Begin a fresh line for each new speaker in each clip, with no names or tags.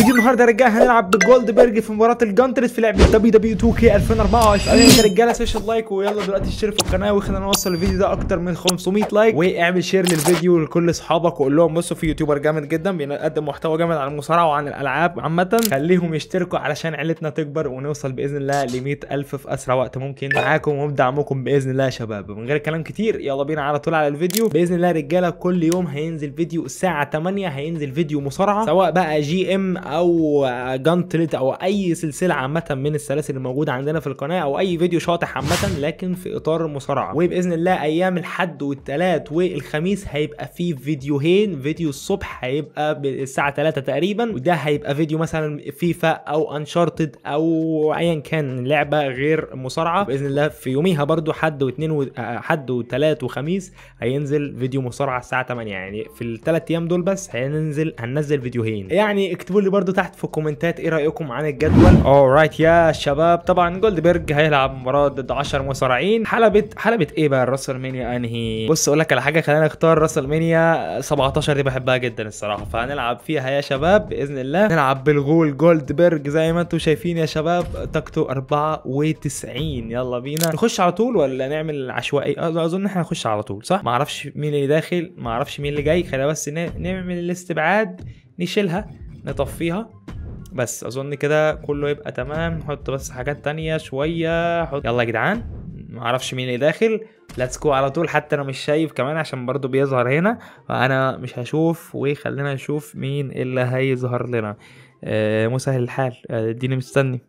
فيديو النهارده يا رجاله هنلعب بجولد بيرج في مباراه الجانترز في لعبه دبليو دبليو 2 كي 2024 يا رجاله سبيشال لايك ويلا دلوقتي اشترك في القناه وخلينا نوصل الفيديو ده اكتر من 500 لايك واعمل شير للفيديو لكل اصحابك وقول لهم بصوا في يوتيوبر جامد جدا بيقدم محتوى جامد عن المصارعه وعن الالعاب عامه خليهم يشتركوا علشان عيلتنا تكبر ونوصل باذن الله ل 100000 في اسرع وقت ممكن معاكم وبدعمكم باذن الله يا شباب من غير كلام كتير يلا بينا على طول على الفيديو باذن الله يا رجاله كل يوم هينزل فيديو الساعه 8 هينزل فيديو مصارعه سواء بقى جي ام او جانتلت او اي سلسله عامه من السلاسل الموجوده عندنا في القناه او اي فيديو شاطح عامه لكن في اطار المصارعه وباذن الله ايام الحد والثلاث والخميس هيبقى فيه فيديوهين فيديو الصبح هيبقى الساعه 3 تقريبا وده هيبقى فيديو مثلا فيفا او انشارتد او ايا كان لعبه غير مصارعه باذن الله في يوميها برضو حد واثنين و... حد وثلاث وخميس هينزل فيديو مصارعه الساعه 8 يعني في الثلاث ايام دول بس هننزل هننزل فيديوهين يعني اكتبوا لي برضو تحت في الكومنتات ايه رايكم عن الجدول اورايت يا شباب طبعا جولدبرج هيلعب مباراه ضد 10 مصارعين حلبة حلبة ايه بقى الراسل مانيا انهي بص اقول لك على حاجه خلينا نختار راسل مانيا 17 دي بحبها جدا الصراحه فهنلعب فيها يا شباب باذن الله نلعب بالغول جولدبرج زي ما انتم شايفين يا شباب طاقته 94 يلا بينا نخش على طول ولا نعمل عشوائي اظن احنا نخش على طول صح ما اعرفش مين اللي داخل ما اعرفش مين اللي جاي خلينا بس نعمل الاستبعاد نشيلها نطفيها بس اظن كده كله يبقى تمام نحط بس حاجات تانية شوية حط يلا يا جدعان ما اعرفش مين اللي داخل ليتس جو على طول حتى انا مش شايف كمان عشان برضو بيظهر هنا فانا مش هشوف وخلينا نشوف مين اللي هيظهر لنا آه مسهل الحال اديني آه مستني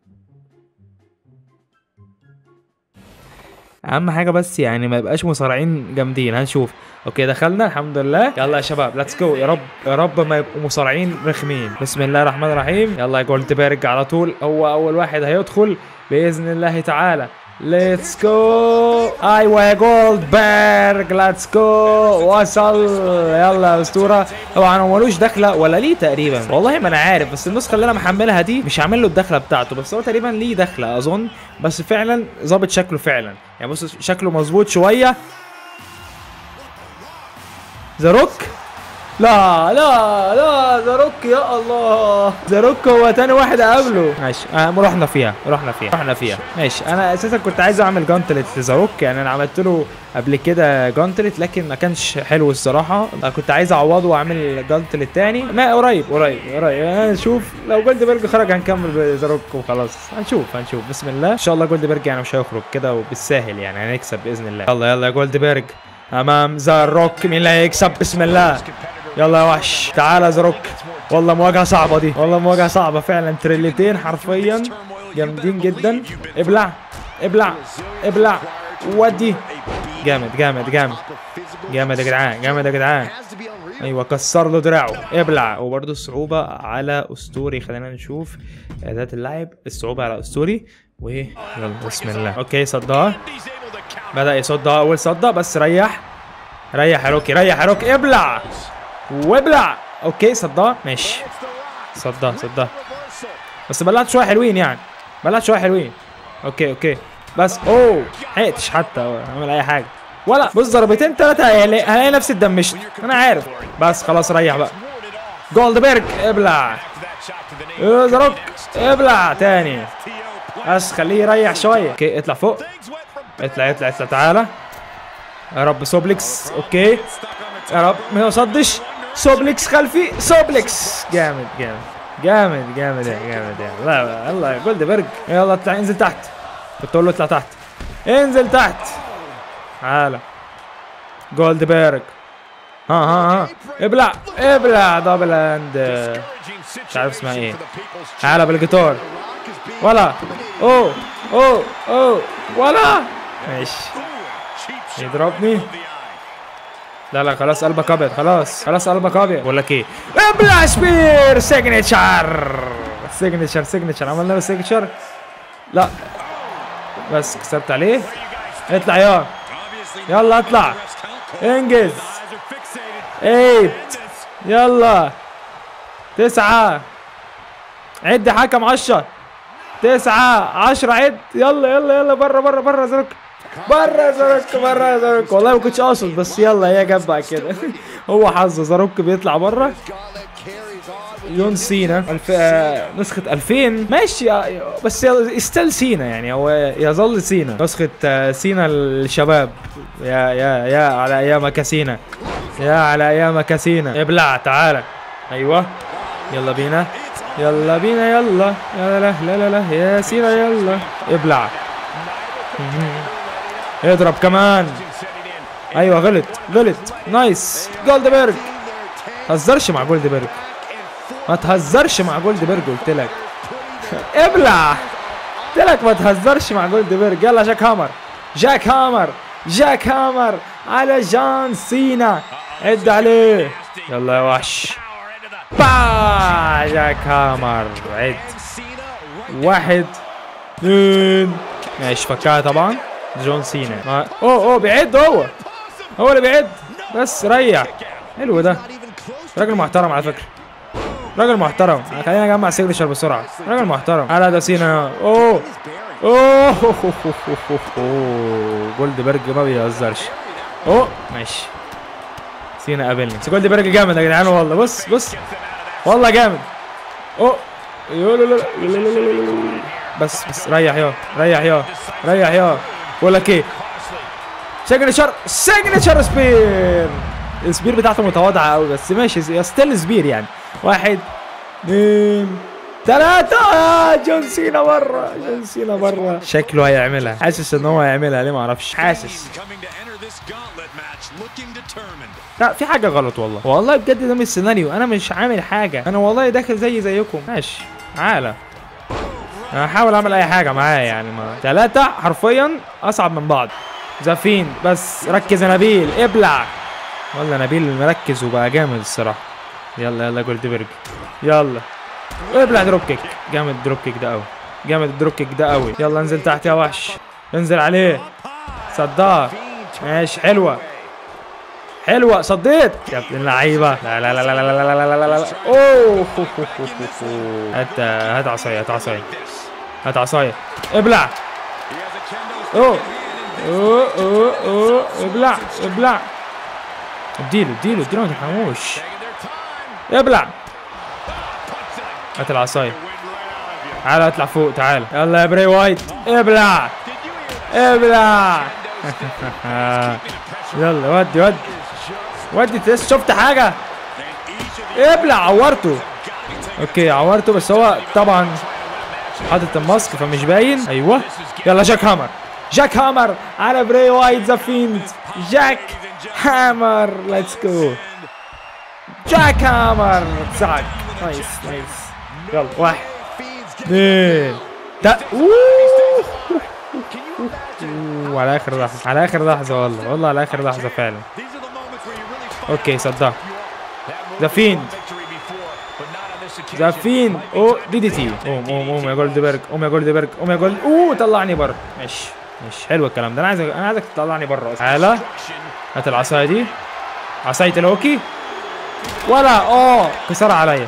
اهم حاجه بس يعني ما يبقاش مصارعين جامدين هنشوف اوكي دخلنا الحمد لله يلا يا شباب ليتس جو يا رب يا رب ما يبقوا مصارعين رخمين بسم الله الرحمن الرحيم يلا يا جولدبرج على طول هو اول واحد هيدخل باذن الله تعالى ليتس جو ايوه يا جولدبرج ليتس جو وصل يلا يا اسطوره طبعا هو ملوش دخله ولا ليه تقريبا والله ما انا عارف بس النسخه اللي انا محملها دي مش عامل له الدخله بتاعته بس هو تقريبا ليه دخله اظن بس فعلا ظابط شكله فعلا يعني بص شكله مظبوط شويه ذا روك لا لا لا ذا روك يا الله ذا روك هو تاني واحد قبله ماشي آه رحنا فيها رحنا فيها رحنا فيها ماشي انا اساسا كنت عايز اعمل جانتلت لذا روك يعني انا عملت له قبل كده جانتلت لكن ما كانش حلو الصراحه كنت عايز اعوضه واعمل جانتلت تاني ما قريب قريب قريب هنشوف لو جولد بيرج خرج هنكمل بذا روك وخلاص هنشوف هنشوف بسم الله ان شاء الله جولد بيرج يعني مش هيخرج كده وبالساهل يعني هنكسب باذن الله يلا يلا يا جولد بيرج امام ذا روك مين اللي هيكسب بسم الله يلا يا وحش تعالى زروك والله مواجهه صعبه دي والله مواجهه صعبه فعلا تريلتين حرفيا جامدين جدا ابلع ابلع ابلع ودي جامد جامد جامد جامد يا جدعان جامد يا جدعان ايوه كسر له دراعه ابلع وبرده الصعوبه على اسطوري خلينا نشوف اعدادات اللاعب الصعوبه على اسطوري و يلا بسم الله اوكي صدها بدا يصدها اول صده بس ريح ريح يا روكي ريح يا روكي ابلع وابلع اوكي صدها ماشي صدها صدها بس بلعت شويه حلوين يعني بلعت شويه حلوين اوكي اوكي بس اوه حقتش حتى اعمل اي حاجه ولا بص ضربتين ثلاثه هلاقي نفسي اتدمشت انا عارف بس خلاص ريح بقى جولدبرج ابلع زروك ابلع تاني بس خليه يريح شويه اوكي اطلع فوق اطلع اطلع اطلع تعالى يا رب سوبلكس اوكي يا رب ما يصدش سوبلكس خلفي سوبلكس جامد جامد جامد جامد يا جامد يا لا يلا جولد برج يلا اطلع انزل تحت كنت اقول له اطلع تحت انزل تحت تعالى جولد بيرج ها ها ها ابلع ابلع دبل اند مش عارف اسمها ايه تعالى بالجيتار ولا اوه اوه اوه ولا ماشي يضربني لا لا خلاص قلبك ابيض خلاص خلاص قلبك ابيض بقول لك ايه ابلع سبير سيجنتشر سيجنتشر سيجنتشر عملنا له سيجنتشر لا بس كسبت عليه اطلع يا يلا اطلع انجز ايت يلا تسعة عد حكم عشرة تسعة عشرة عد يلا يلا يلا بره بره بره زرك بره زاروك بره زاروك والله ما كنتش اقصد بس يلا هي جت بعد كده هو حظه زاروك بيطلع بره جون سينا الف... آه، نسخة 2000 ماشي آه، بس ستيل سينا يعني هو يظل سينا نسخة آه، سينا الشباب يا يا يا على ايامك يا سينا يا على ايامك يا سينا ابلع تعالى ايوه يلا بينا يلا بينا يلا يا لا لا لا لا يا سينا يلا ابلع اضرب كمان ايوه غلط غلط نايس جولدبرج تهزرش مع جولدبرج ما تهزرش مع جولدبرج قلت لك ابلع قلت لك ما تهزرش مع جولدبرج يلا جاك هامر جاك هامر جاك هامر على جان سينا عد عليه يلا يا وحش با جاك هامر عد واحد اثنين ماشي فكها طبعا جون سينا ما- اوه اوه بيعد هو هو اللي بيعد بس ريح حلو ده راجل محترم على فكره راجل محترم خلينا نجمع سيجنتشر بسرعه راجل محترم على ده سينا اوه اوه اوه جولدبرج ما بيهزرش اوه ماشي سينا قابلني بس جولدبرج جامد يا جدعان والله بص بص والله جامد اوه يو لا لا لا لا لا لا لا. بس بس ريح يا ريح يا ريح يا بقول لك ايه سيجنتشر سيجنتشر سبير السبير بتاعته متواضعه قوي بس ماشي يا ستيل سبير يعني واحد اثنين ثلاثة آه جون سينا برا جون سينا برا شكله هيعملها حاسس ان هو هيعملها ليه ما اعرفش حاسس
Coming to enter this gauntlet match looking determined.
لا في حاجة غلط والله والله بجد ده مش سيناريو انا مش عامل حاجة انا والله داخل زي زيكم ماشي تعالى انا هحاول اعمل اي حاجة معاه يعني ما ثلاثة حرفيا اصعب من بعض زفين بس ركز يا نبيل ابلع والله نبيل مركز وبقى جامد الصراحة يلا يلا جولدبرج يلا ابلع دروب كيك جامد الدروب كيك ده قوي جامد الدروب كيك ده قوي يلا انزل تحت يا وحش انزل عليه صدها ماشي حلوة حلوة صديت يا ابن اللعيبة لا لا لا لا لا لا لا لا لا لا لا اوه هو هو هو هو هو. هات هات عصاية هات عصاية هات عصاية ابلع اوه اوه اوه اوه ابلع ابلع اديله اديله اديله ما تفهموش ابلع هات العصاية تعال اطلع فوق تعال يلا يا بري وايت ابلع ابلع يلا ودي ودي ودي تس شفت حاجة ابلع عورته اوكي عورته بس هو طبعا حاطط الماسك فمش باين ايوه يلا جاك هامر جاك هامر على بري وايت ذا فيند جاك هامر ليتس جو جاك هامر صعد نايس نايس يلا واحد اثنين تا اوه أوه، على اخر لحظه على اخر لحظه والله والله على اخر لحظه فعلا
These are the moments where you really
اوكي صدق
that
ذا فيند
victory before, but not on this occasion.
ذا فيند او دي دي تي قوم قوم قوم يا جولدبرج قوم يا جولدبرج قوم يا جولد اوه طلعني بره ماشي ماشي حلو الكلام ده انا عايزك انا عايزك تطلعني بره تعالى هات العصايه دي عصايه الهوكي ولا اه كسرها عليا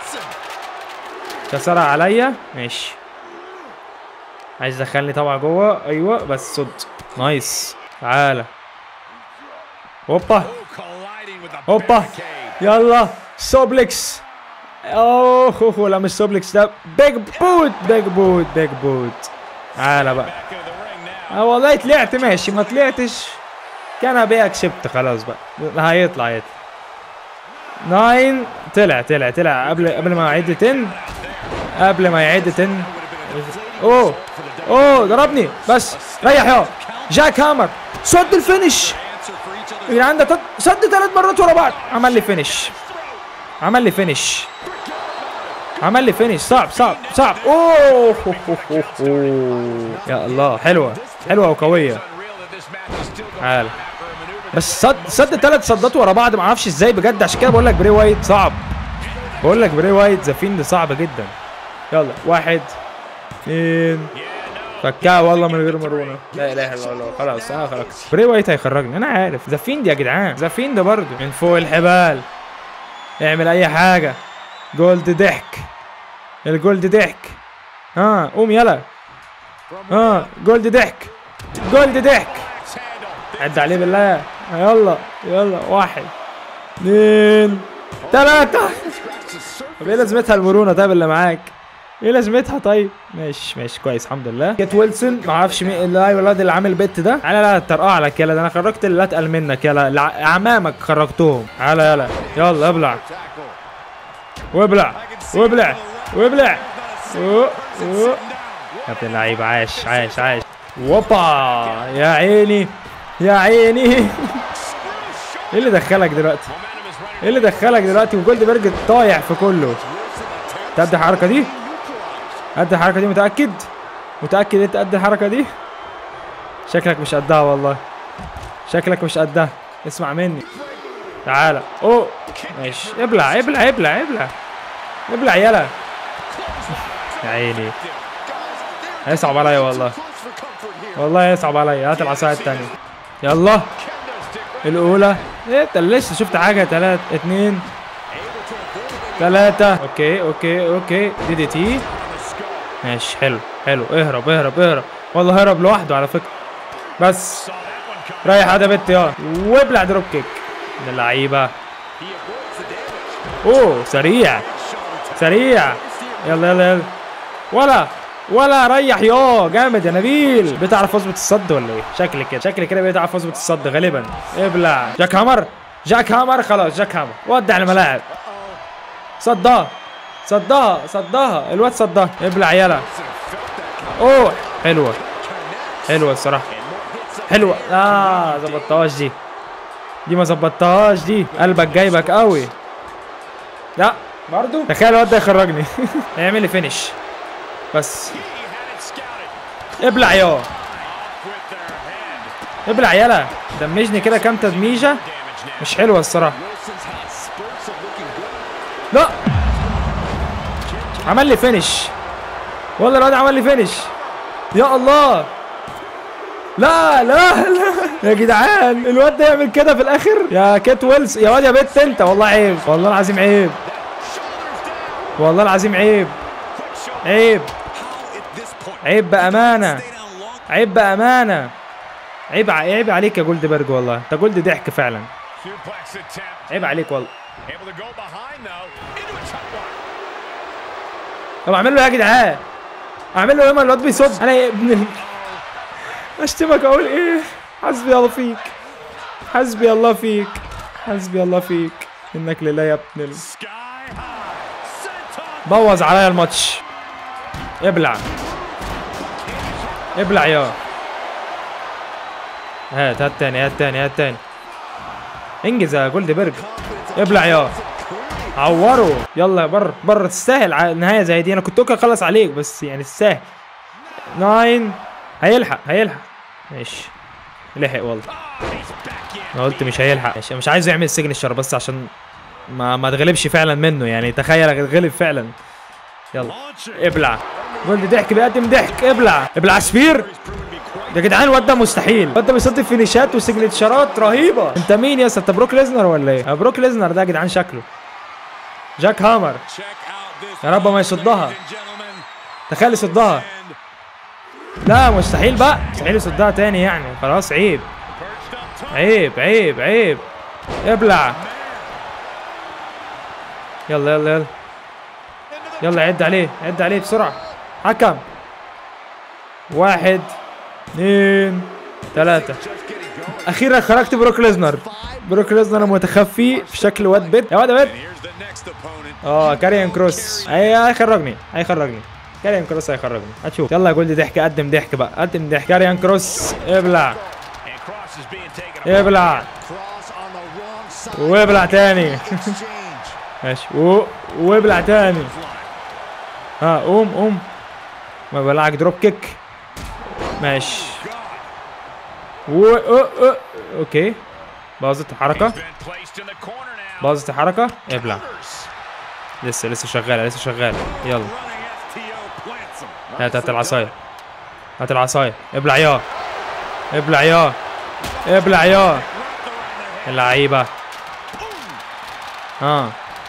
كسرها عليا ماشي عايز دخلني طبعا جوه ايوه بس صد نايس تعالى هوبا
Colliding with the
هوبا
barricade.
يلا سوبلكس اوه هو هو لا مش سوبلكس ده بيج بوت بيج بوت بيج بوت تعالى بقى
Back into the ring now.
اه والله طلعت ماشي ما طلعتش كان ابي اكسبت خلاص بقى هيطلع هيطلع ناين طلع طلع طلع قبل قبل ما يعد 10 قبل ما يعد 10 اوه اوه ضربني بس ريح يا جاك هامر صد الفينش يا جدعان ده تط- صد ثلاث مرات ورا بعض عمل لي فينش عمل لي فينش عمل لي فينش صعب صعب صعب اوه هو هو هو هو. يا الله حلوه حلوه وقويه
Unreal that this match is still going
تعال
after a maneuver
بس صد صد ثلاث صدات ورا بعض ما اعرفش ازاي بجد عشان كده بقول لك بري وايت صعب بقول لك بري وايت ذا فيند صعب جدا يلا واحد اثنين فكها والله من غير مرونه لا اله الا الله خلاص انا خرجت بري وايت هيخرجني انا عارف ذا فيند يا جدعان ذا فيند برضه من فوق الحبال اعمل اي حاجه جولد ضحك الجولد ضحك ها قوم يلا ها جولد ضحك جولد ضحك عد عليه بالله يلا يلا واحد اثنين ثلاثة طب ايه لازمتها المرونه طيب اللي معاك ايه لازمتها طيب ماشي ماشي كويس الحمد لله كيت ويلسون ما اعرفش مين اللي ايوه الواد اللي عامل بت ده تعالى لا ترقع لك يلا ده انا خرجت اللي اتقل منك يلا الع- اعمامك خرجتهم تعالى يلا يلا ابلع وابلع وابلع وابلع و- و- يا ابن اللعيبه عاش عاش عاش ووبا يا عيني يا عيني ايه اللي دخلك دلوقتي ايه اللي دخلك دلوقتي وجولدبرج طايح في كله تأدي الحركه دي أدي الحركه دي متاكد متاكد انت قد الحركه دي شكلك مش قدها والله شكلك مش قدها اسمع مني تعالى اوه ماشي ابلع ابلع ابلع ابلع ابلع يلا يا عيني هيصعب عليا والله والله يصعب عليا هات العصايه الثانيه يلا الاولى ايه انت لسه شفت حاجه تلات اتنين تلاتة اوكي اوكي اوكي دي دي تي ماشي حلو حلو اهرب اهرب اهرب والله هرب لوحده على فكره بس رايح هذا بنت يا وابلع دروب كيك من اللعيبه اوه سريع سريع يلا يلا يلا ولا ولا ريح يا جامد يا نبيل بتعرف اظبط الصد ولا ايه شكلي كده شكلي كده بتعرف اظبط الصد غالبا ابلع جاك هامر جاك هامر خلاص جاك هامر ودع الملاعب صدها صدها صدها الواد صدها ابلع يلا اوه حلوه حلوه الصراحه حلوه اه ظبطتهاش دي دي ما ظبطتهاش دي قلبك جايبك قوي لا برضو تخيل الواد ده يخرجني اعمل لي فينش بس ابلع يا ابلع يلا دمجني كده كام تدميجه مش حلوه الصراحه لا عمل لي فينش والله الواد عمل لي فينش يا الله لا لا لا يا جدعان الواد ده يعمل كده في الاخر يا كيت ويلز يا واد يا بت انت والله عيب والله العظيم عيب والله العظيم عيب عيب عيب بامانه عيب بامانه عيب ع- عيب عليك يا جولدبرج والله انت جولد ضحك فعلا عيب عليك والله طب اعمل له إيه يا جدعان اعمل له ايه ما الواد بيصد انا يا ابن ال... اشتمك اقول ايه حسبي الله فيك حسبي الله فيك حسبي الله فيك انك لله يا ابن ال... بوظ عليا الماتش ابلع ابلع يا هات هات تاني هات تاني هات تاني انجز يا جولدبرج ابلع يا عوره يلا بر بر تستاهل ع- نهايه زي دي انا كنت ممكن اخلص عليك بس يعني تستاهل ناين هيلحق هيلحق ماشي لحق والله انا قلت مش هيلحق ماشي مش عايز يعمل سيجنتشر بس عشان ما ما تغلبش فعلا منه يعني تخيل غلب فعلا يلا ابلع جولد ضحك بيقدم ضحك ابلع ابلع سفير يا جدعان الواد ده مستحيل الواد ده بيصد فينيشات وسيجنتشرات رهيبه انت مين يا اسطى انت بروك ليزنر ولا ايه يا بروك ليزنر ده يا جدعان شكله جاك هامر يا رب ما يصدها تخيل يصدها لا مستحيل بقى مستحيل يصدها تاني يعني خلاص عيب عيب عيب عيب ابلع يلا يلا يلا يلا عد عليه عد عليه بسرعة حكم واحد اثنين ثلاثة أخيرا خرجت بروك ليزنر بروك ليزنر متخفي في شكل واد بيت يا واد يا بيت اه كاريان كروس هي هيخرجني هيخرجني كاريان كروس هيخرجني هتشوف يلا يا جولدي ضحك قدم ضحك بقى قدم ضحك كاريان كروس ابلع ابلع وابلع تاني ماشي و... وابلع تاني ها قوم قوم ما بلعك دروب كيك ماشي و... أو... أو... اوكي باظت الحركة باظت الحركة ابلع لسه لسه شغالة لسه شغالة يلا هات هات العصاية هات العصاية ابلع يا ابلع يا ابلع يا اللعيبة ها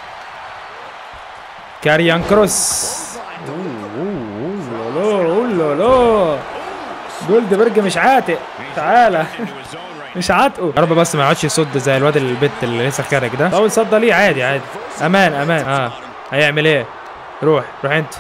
كاريان كروس اوه لا جولدبرج مش عاتق تعالى مش عاتقه يا رب بس ما يقعدش يصد زي الواد البت اللي لسه خارج ده اول صد ليه عادي عادي امان امان اه هيعمل ايه روح روح انت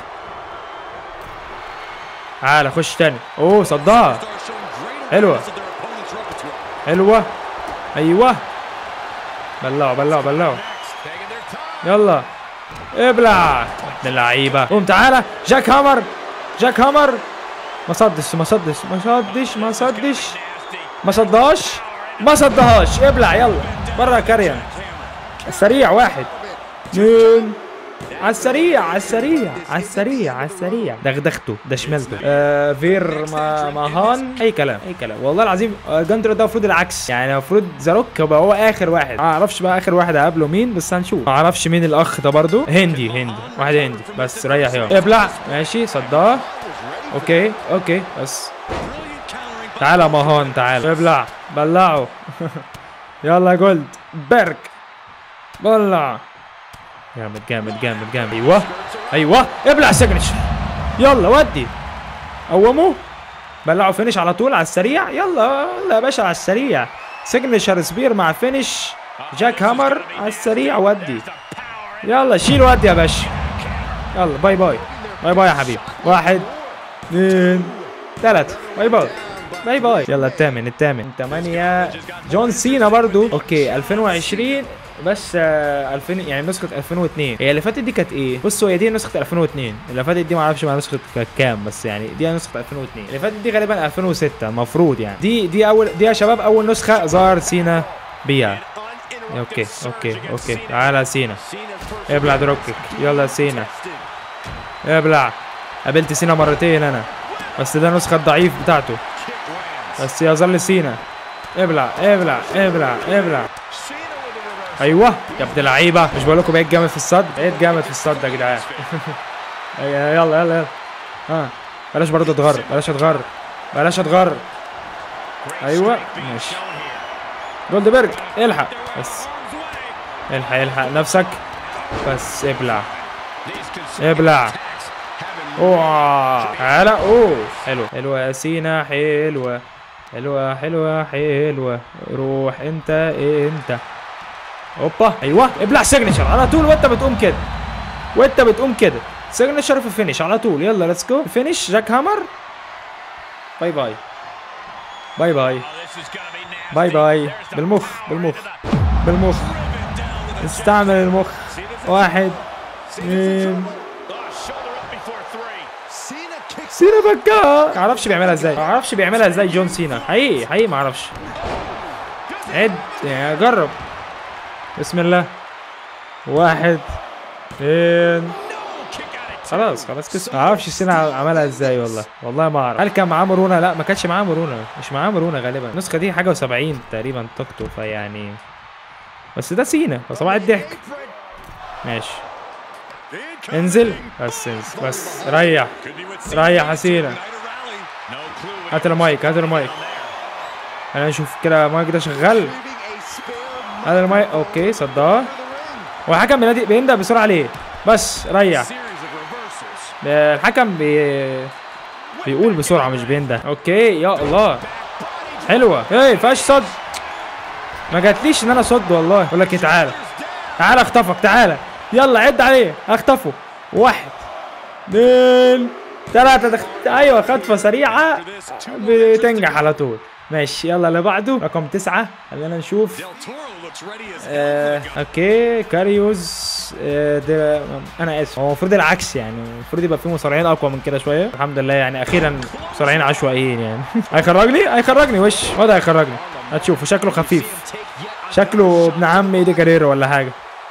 تعالى خش تاني اوه صدها
Start showing great
حلوة.
awareness of their opponent's repertoire.
حلوة ايوه بلعوا بلعوا بلعوا
Next, taking their time.
يلا ابلع ابن اللعيبة قوم تعالى جاك هامر جاك هامر ما صدش ما صدش ما صدش ما صدش
Nasty.
ما صدهاش ما صدهاش ابلع يلا برا كاريان السريع واحد اثنين على السريع على السريع على السريع على السريع دغدغته ده شملته آه فير ما ماهان اي كلام اي كلام والله العظيم آه، جاندر ده المفروض العكس يعني المفروض زاروك يبقى هو اخر واحد ما اعرفش بقى اخر واحد هقابله مين بس هنشوف ما اعرفش مين الاخ ده برضو هندي هندي واحد هندي بس ريح يلا ابلع ماشي صداه اوكي اوكي بس
Brilliant countering by
تعالى ماهان تعالى ابلع بلعه يلا يا جولد بيرك بلع جامد جامد جامد جامد ايوه ايوه ابلع سيجنتشر يلا ودي قوموا بلعوا فينش على طول على السريع يلا يلا يا باشا على السريع سيجنتشر سبير مع فينش جاك هامر على السريع ودي يلا شيل ودي يا باشا يلا باي باي باي باي يا حبيبي واحد اثنين ثلاثة باي باي باي باي يلا الثامن الثامن ثمانية جون سينا برضو اوكي 2020 بس آه 2000 يعني نسخة 2002 هي اللي فاتت دي كانت ايه؟ بصوا هي دي نسخة 2002 اللي فاتت دي ما اعرفش بقى نسخة كانت كام بس يعني دي نسخة 2002 اللي فاتت دي غالبا 2006 المفروض يعني دي دي اول دي يا شباب اول نسخة ظهر سينا بيها
uninterrupted
اوكي
surge
اوكي
against
اوكي
Cena.
تعالى سينا
Cena's
ابلع
perseverance
دروكك
continues
يلا
to be
سينا
tested.
ابلع قابلت سينا مرتين انا بس ده النسخة الضعيف بتاعته
Kick lands.
بس يظل سينا ابلع ابلع ابلع ابلع
Cena with a reverse.
ايوه يا ابن اللعيبه مش بقول لكم بقيت جامد في الصد بقيت جامد في الصد يا جدعان يلا يلا يلا ها بلاش برضه اتغر بلاش اتغر بلاش اتغر
Great
أيوة.
strength being
ماشي.
shown here.
جولدبرج الحق بس
Arms way.
الحق الحق نفسك بس ابلع
These consecutive
ابلع
attacks having
اوه تعالى اوه حلو حلوه يا سينا حلوه حلوه حلوه حلوه روح انت انت اوبا ايوه ابلع سيجنتشر على طول وانت بتقوم كده وانت بتقوم كده سيجنتشر في فينش على طول يلا ليتس جو فينش جاك هامر باي باي باي باي
Oh, this is gonna be nasty.
باي باي
There's the
بالمخ
power
بالمخ
into the-
بالمخ
driven down to the
استعمل المخ واحد اثنين
Oh, shoulder up before three. Cena kicks
سينا بكا ما اعرفش بيعملها ازاي ما اعرفش بيعملها ازاي جون سينا حقيقي حقيقي ما اعرفش عد يعني جرب بسم الله واحد اثنين
no kick out at two.
خلاص خلاص كس ما اعرفش سينا عملها ازاي والله والله ما اعرف هل كان معاه مرونه لا ما كانش معاه مرونه مش معاه مرونه غالبا النسخه دي حاجه و70 تقريبا طاقته فيعني بس ده سينا فصباح الضحك ماشي
Incoming.
انزل بس انزل بس ريح
Could be what
ريح
Cena
يا
needs
سينا
to ignite a rally. No clue what
هات المايك هات المايك
down there.
انا اشوف كده المايك ده شغال
Leaving a spare
هذا المايك اوكي صداه
to the ring.
والحكم بينادي بيندى بسرعه عليه بس ريح
Series of reversals.
الحكم بي... بيقول بسرعه مش بيندى اوكي يا الله حلوه ايه فيهاش صد ما جاتليش ان انا صد والله بقول لك إيه، تعالى تعالى اخطفك تعالى يلا عد عليه اخطفه واحد اثنين ثلاثة دخ... ايوه خطفة سريعة بتنجح على طول ماشي يلا اللي بعده رقم تسعة خلينا نشوف
Del Toro looks ready as
آه،
ever for the gun.
اوكي كاريوس آه، ده انا اسف هو المفروض العكس يعني المفروض يبقى في مصارعين اقوى من كده شويه الحمد لله يعني اخيرا مصارعين عشوائيين يعني هيخرجني هيخرجني وش هو ده هيخرجني هتشوفوا شكله خفيف
Take yet
شكله ابن عم ايدي كاريرو ولا حاجه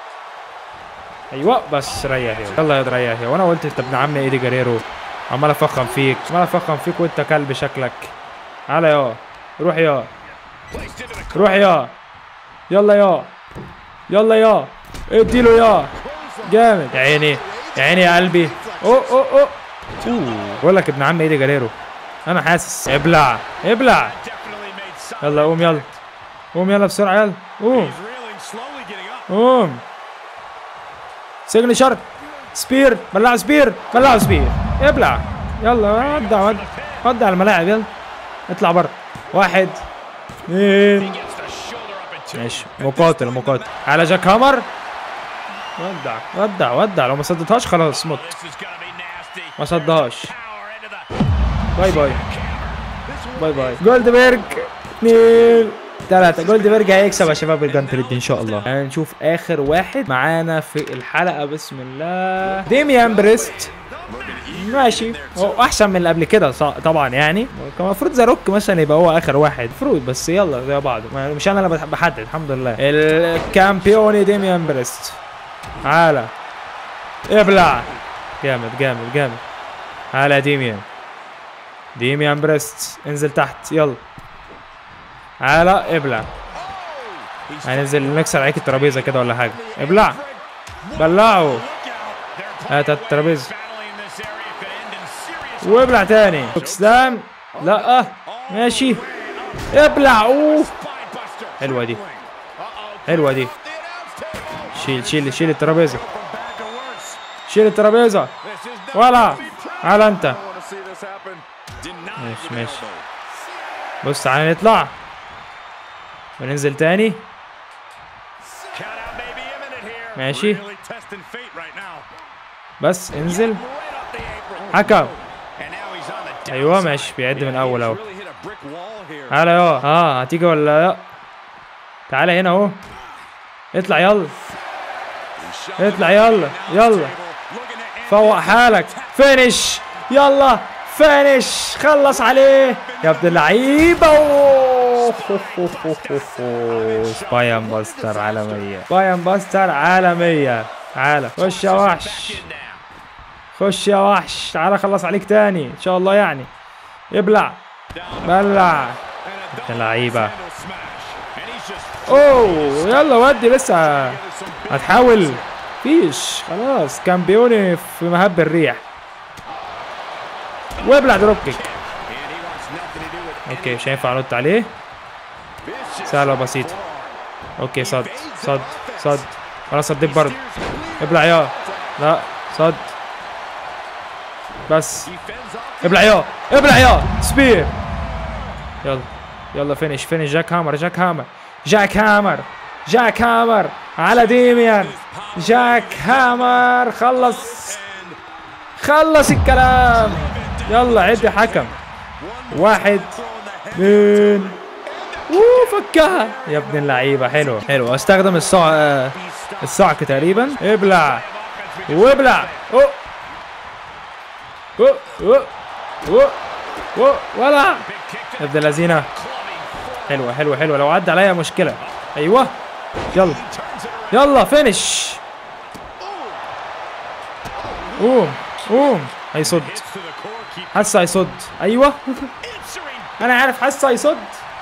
ايوه بس ريح يا يلا يا ريح يا وانا قلت انت ابن عم ايدي كاريرو عمال افخم فيك عمال افخم فيك وانت كلب شكلك تعالى يا روح يا
placed into the
روح يا يلا يا يلا يا اديله يا جامد يا عيني يا عيني يا قلبي اوه اوه اوه أوه. بقول لك ابن عم ايدي جريرو انا حاسس ابلع ابلع
definitely made some.
يلا قوم يلا قوم يلا بسرعه يلا قوم
He's reeling, slowly getting up.
قوم سيجنتشر سبير بلع سبير بلع سبير ابلع يلا ودع ودع ودع الملاعب يلا اطلع بره واحد اثنين
Gets the shoulder up at two.
ماشي مقاتل مقاتل على جاك هامر ودع ودع ودع لو ما صدتهاش خلاص مت
This is gonna be nasty.
ما صدهاش
Power into the
باي باي باي باي جولدبرج اثنين ثلاثة جولدبرج هيكسب يا شباب الجانتريد دي ان شاء الله هنشوف اخر واحد معانا في الحلقة بسم الله ديميان بريست ماشي هو احسن من اللي قبل كده ص- طبعا يعني كان المفروض زاروك مثلا يبقى هو اخر واحد المفروض بس يلا زي بعض ما- مش انا اللي بح- بحدد الحمد لله الكامبيوني ديميان بريست تعالى ابلع جامد جامد جامد تعالى يا ديميان ديميان بريست انزل تحت يلا تعالى ابلع هننزل نكسر عليك الترابيزه كده ولا حاجه ابلع بلعه هات الترابيزه
battling this area could end in serious
وابلع تاني اسلام لا ماشي ابلع اوه
spine buster.
حلوه دي حلوه دي شيل شيل شيل الترابيزه شيل الترابيزه
This is not
ولا على انت
want to see this happen. Denied
ماشي
with
ماشي
elbow.
بص تعالى نطلع وننزل تاني
Count out may be imminent here.
ماشي
Really testing fate right now.
بس انزل
Right up the apron.
حكم
And now he's on the
ايوه
downside.
ماشي بيعد من اول اهو
Really hit a brick wall here.
تعالى يا اه هتيجي ولا لا تعالى هنا اهو اطلع يلا اطلع يلا يلا
Looking to end
فوق حالك فينش يلا فينش خلص عليه يا ابن اللعيبه أوه. بايان باستر عالميه بايان باستر عالميه تعالى خش يا وحش خش يا وحش تعالى خلص عليك تاني ان شاء الله يعني ابلع بلع يا لعيبه
handle smash. And he's just
اوه يلا ودي لسه هتحاول فيش خلاص كامبيوني في مهب الريح وابلع دروب كيك
and he wants nothing to do with
اوكي مش هينفع انط عليه
vicious.
سهله وبسيطه اوكي صد صد صد خلاص صديت برضه ابلع يا لا صد بس
He fends off
ابلع يا ابلع يا سبير يلا يلا فينش فينش جاك هامر جاك هامر جاك هامر جاك هامر على ديميان جاك هامر خلص خلص الكلام يلا عد حكم واحد اثنين اوه فكها يا ابن اللعيبه حلو حلو استخدم الصع آه، الصعق تقريبا ابلع وابلع اوه اوه اوه اوه اوه ولا يا ابن اللذينه حلوه حلوه حلوه لو عدى عليا مشكله ايوه يلا يلا فينش قوم قوم هيصد
to the core, keep
حاسه هيصد ايوه
answering.
انا عارف حاسه هيصد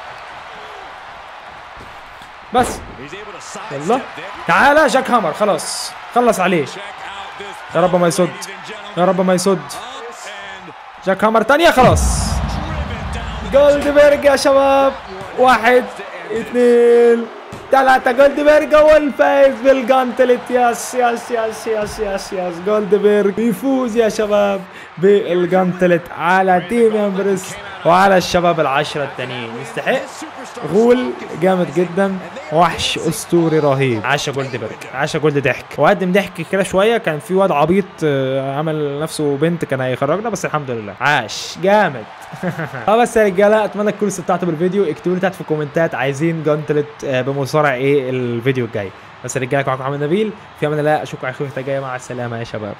بس
He's able to sidestep
يلا
that.
تعالى جاك هامر خلاص خلص عليه
Check out this
يا رب ما يصد
ladies and gentlemen.
يا رب ما يصد
Up and
جاك هامر تانية خلاص
driven down.
جولدبرج يا شباب واحد اثنين ثلاثة جولدبرج هو الفايز بالجانتلت يس يس يس يس يس يس جولدبرج بيفوز يا شباب بالجانتلت على تيم امبرس وعلى الشباب العشرة التانيين يستحق غول جامد جدا وحش اسطوري رهيب عاشا جولدبرج عاشا جولد ضحك وقدم ضحك كده شويه كان في واد عبيط آه، عمل نفسه بنت كان هيخرجنا بس الحمد لله عاش جامد اه بس يا رجاله اتمنى تكونوا استمتعتوا بالفيديو اكتبوا لي تحت في الكومنتات عايزين جانتلت آه، بمصارع ايه الفيديو الجاي بس يا رجاله معاكم محمد نبيل في امان الله اشوفكم على خير في الجايه مع السلامه يا شباب